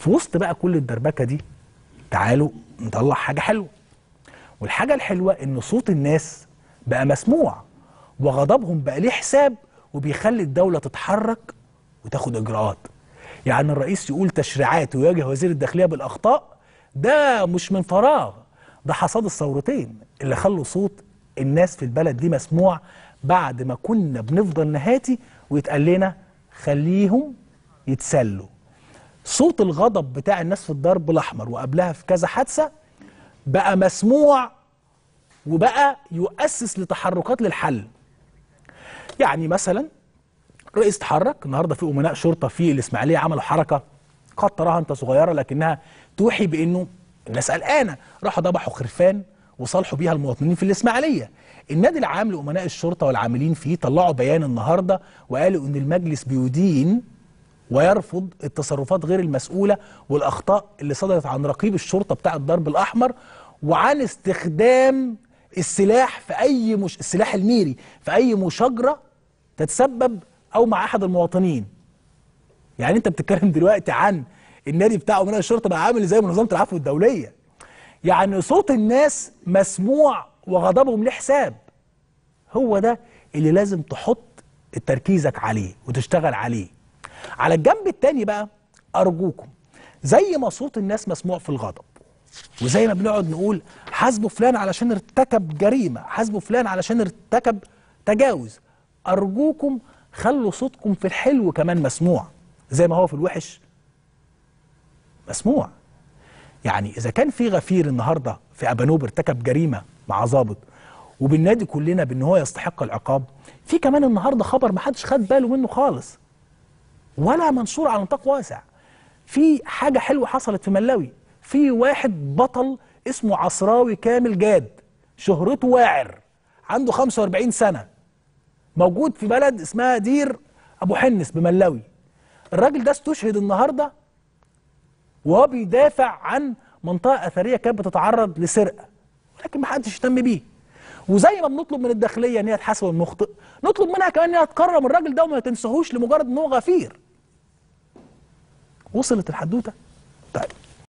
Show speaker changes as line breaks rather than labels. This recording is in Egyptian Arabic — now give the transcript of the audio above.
في وسط بقى كل الدربكه دي تعالوا نطلع حاجه حلوه والحاجه الحلوه ان صوت الناس بقى مسموع وغضبهم بقى ليه حساب وبيخلي الدوله تتحرك وتاخد اجراءات يعني الرئيس يقول تشريعات ويواجه وزير الداخليه بالاخطاء ده مش من فراغ ده حصاد الثورتين اللي خلوا صوت الناس في البلد دي مسموع بعد ما كنا بنفضل نهاتي ويتقال لنا خليهم يتسلوا صوت الغضب بتاع الناس في الضرب الاحمر وقبلها في كذا حادثه بقى مسموع وبقى يؤسس لتحركات للحل يعني مثلا الرئيس اتحرك النهارده في امناء شرطه في الاسماعيليه عملوا حركه قد تراها انت صغيره لكنها توحي بانه الناس قلقانه راحوا ذبحوا خرفان وصالحوا بيها المواطنين في الاسماعيليه النادي العام لامناء الشرطه والعاملين فيه طلعوا بيان النهارده وقالوا ان المجلس بيدين ويرفض التصرفات غير المسؤوله والاخطاء اللي صدرت عن رقيب الشرطه بتاع الضرب الاحمر وعن استخدام السلاح في اي مش السلاح الميري في اي مشاجره تتسبب او مع احد المواطنين يعني انت بتتكلم دلوقتي عن النادي بتاع امناء الشرطه بقى عامل زي منظمه العفو الدوليه يعني صوت الناس مسموع وغضبهم له حساب هو ده اللي لازم تحط تركيزك عليه وتشتغل عليه على الجنب التاني بقى ارجوكم زي ما صوت الناس مسموع في الغضب وزي ما بنقعد نقول حاسبوا فلان علشان ارتكب جريمه حاسبوا فلان علشان ارتكب تجاوز ارجوكم خلوا صوتكم في الحلو كمان مسموع زي ما هو في الوحش مسموع يعني اذا كان في غفير النهارده في ابانوب ارتكب جريمه مع ظابط وبالنادي كلنا بان هو يستحق العقاب في كمان النهارده خبر ما حدش خد باله منه خالص ولا منشور على نطاق واسع في حاجه حلوه حصلت في ملاوي في واحد بطل اسمه عصراوي كامل جاد شهرته واعر عنده 45 سنه موجود في بلد اسمها دير ابو حنس بملاوي الراجل ده استشهد النهارده وهو بيدافع عن منطقه اثريه كانت بتتعرض لسرقه ولكن ما حدش اهتم بيه وزي ما بنطلب من الداخليه ان هي تحاسب المخطئ نطلب منها كمان ان هي تكرم الراجل ده وما تنساهوش لمجرد ان هو غفير وصلت الحدوته طيب